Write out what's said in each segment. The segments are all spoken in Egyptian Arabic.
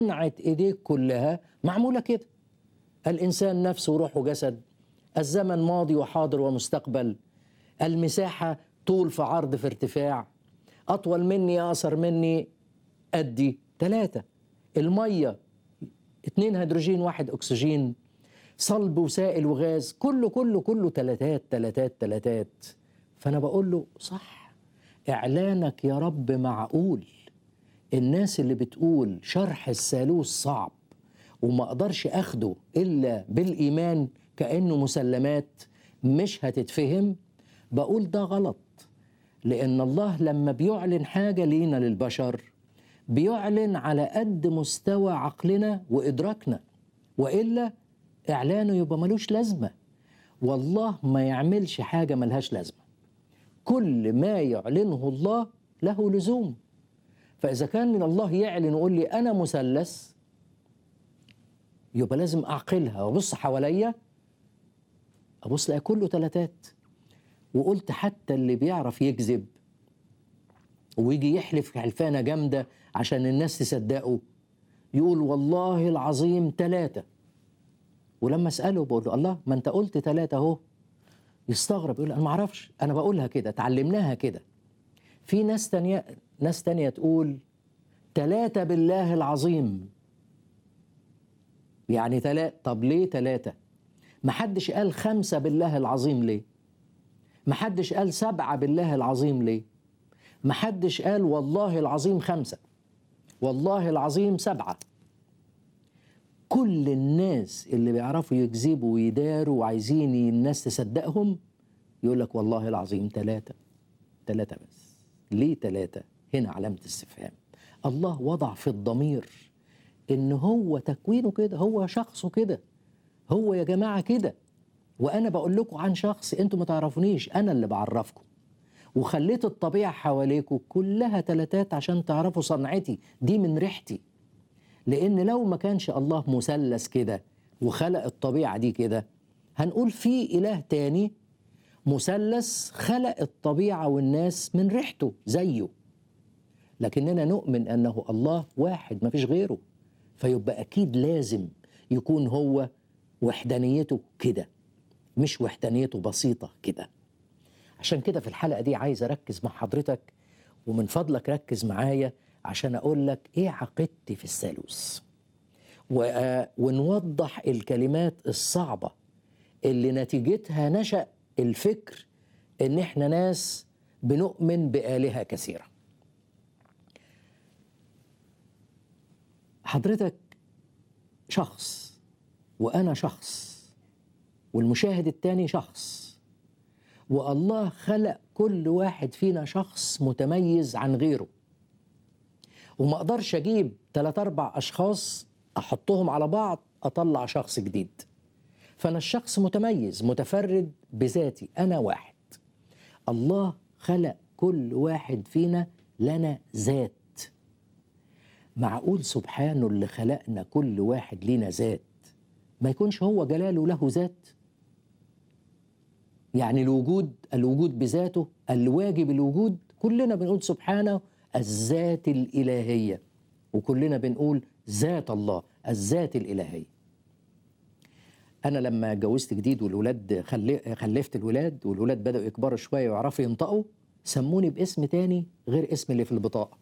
صنعة ايديك كلها معمولة كده الإنسان نفسه وروح وجسد الزمن ماضي وحاضر ومستقبل المساحة طول في عرض في ارتفاع أطول مني أقصر مني أدي ثلاثة المية اتنين هيدروجين واحد أكسجين صلب وسائل وغاز كله كله كله تلاتات تلاتات تلاتات فأنا بقول له صح إعلانك يا رب معقول الناس اللي بتقول شرح الثالوث صعب وما اقدرش اخده الا بالايمان كانه مسلمات مش هتتفهم بقول ده غلط لان الله لما بيعلن حاجه لينا للبشر بيعلن على قد مستوى عقلنا وادراكنا والا اعلانه يبقى ملوش لازمه والله ما يعملش حاجه ملهاش لازمه كل ما يعلنه الله له لزوم فاذا كان من الله يعلن ويقول لي انا مثلث يبقى لازم اعقلها وابص حواليا ابص الاقي كله تلاتات وقلت حتى اللي بيعرف يكذب ويجي يحلف حلفانه جامده عشان الناس تصدقه يقول والله العظيم تلاتة ولما اساله بقول له الله ما انت قلت تلاتة اهو يستغرب يقول انا ما اعرفش انا بقولها كده اتعلمناها كده في ناس تانية ناس تانية تقول تلاتة بالله العظيم يعني تلاتة طب ليه تلاتة محدش قال خمسة بالله العظيم ليه محدش قال سبعة بالله العظيم ليه محدش قال والله العظيم خمسة والله العظيم سبعة كل الناس اللي بيعرفوا يكذبوا ويداروا وعايزين الناس تصدقهم يقول لك والله العظيم ثلاثة ثلاثة بس ليه ثلاثة هنا علامة استفهام الله وضع في الضمير ان هو تكوينه كده هو شخصه كده هو يا جماعة كده وانا بقول لكم عن شخص انتوا ما تعرفونيش انا اللي بعرفكم وخليت الطبيعة حواليكم كلها تلاتات عشان تعرفوا صنعتي دي من ريحتي لأن لو ما كانش الله مثلث كده وخلق الطبيعة دي كده هنقول في إله تاني مثلث خلق الطبيعة والناس من ريحته زيه لكننا نؤمن أنه الله واحد ما فيش غيره فيبقى أكيد لازم يكون هو وحدانيته كده مش وحدانيته بسيطة كده عشان كده في الحلقة دي عايز أركز مع حضرتك ومن فضلك ركز معايا عشان أقول لك إيه عقيدتي في الثالوث و- ونوضح الكلمات الصعبة اللي نتيجتها نشأ الفكر إن إحنا ناس بنؤمن بآلهة كثيرة حضرتك شخص وأنا شخص والمشاهد التاني شخص والله خلق كل واحد فينا شخص متميز عن غيره وما اقدرش اجيب ثلاث اربع اشخاص احطهم على بعض اطلع شخص جديد فانا الشخص متميز متفرد بذاتي انا واحد الله خلق كل واحد فينا لنا ذات معقول سبحانه اللي خلقنا كل واحد لينا ذات ما يكونش هو جلاله له ذات يعني الوجود الوجود بذاته الواجب الوجود كلنا بنقول سبحانه الذات الإلهية وكلنا بنقول ذات الله الذات الإلهية أنا لما اتجوزت جديد والولاد خلي خلفت الولاد والولاد بدأوا يكبروا شوية ويعرفوا ينطقوا سموني باسم تاني غير اسم اللي في البطاقة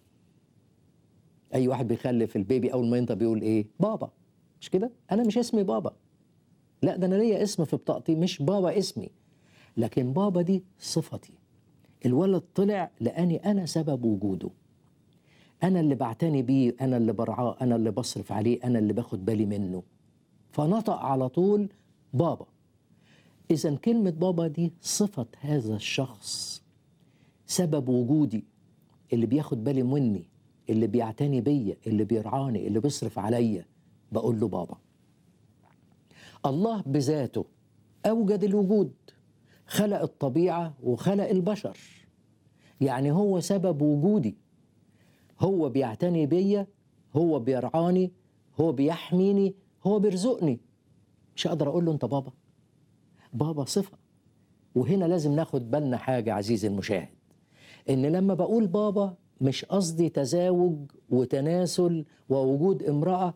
أي واحد بيخلف البيبي أول ما ينطق بيقول إيه بابا مش كده أنا مش اسمي بابا لا ده أنا ليا اسم في بطاقتي مش بابا اسمي لكن بابا دي صفتي الولد طلع لاني انا سبب وجوده انا اللي بعتني بيه انا اللي برعاه انا اللي بصرف عليه انا اللي باخد بالي منه فنطق على طول بابا اذا كلمه بابا دي صفه هذا الشخص سبب وجودي اللي بياخد بالي مني اللي بيعتني بيا اللي بيرعاني اللي بيصرف عليا بقول له بابا الله بذاته اوجد الوجود خلق الطبيعه وخلق البشر يعني هو سبب وجودي هو بيعتني بيا هو بيرعاني هو بيحميني هو بيرزقني مش هقدر اقول له انت بابا بابا صفه وهنا لازم ناخد بالنا حاجه عزيزي المشاهد ان لما بقول بابا مش قصدي تزاوج وتناسل ووجود امرأة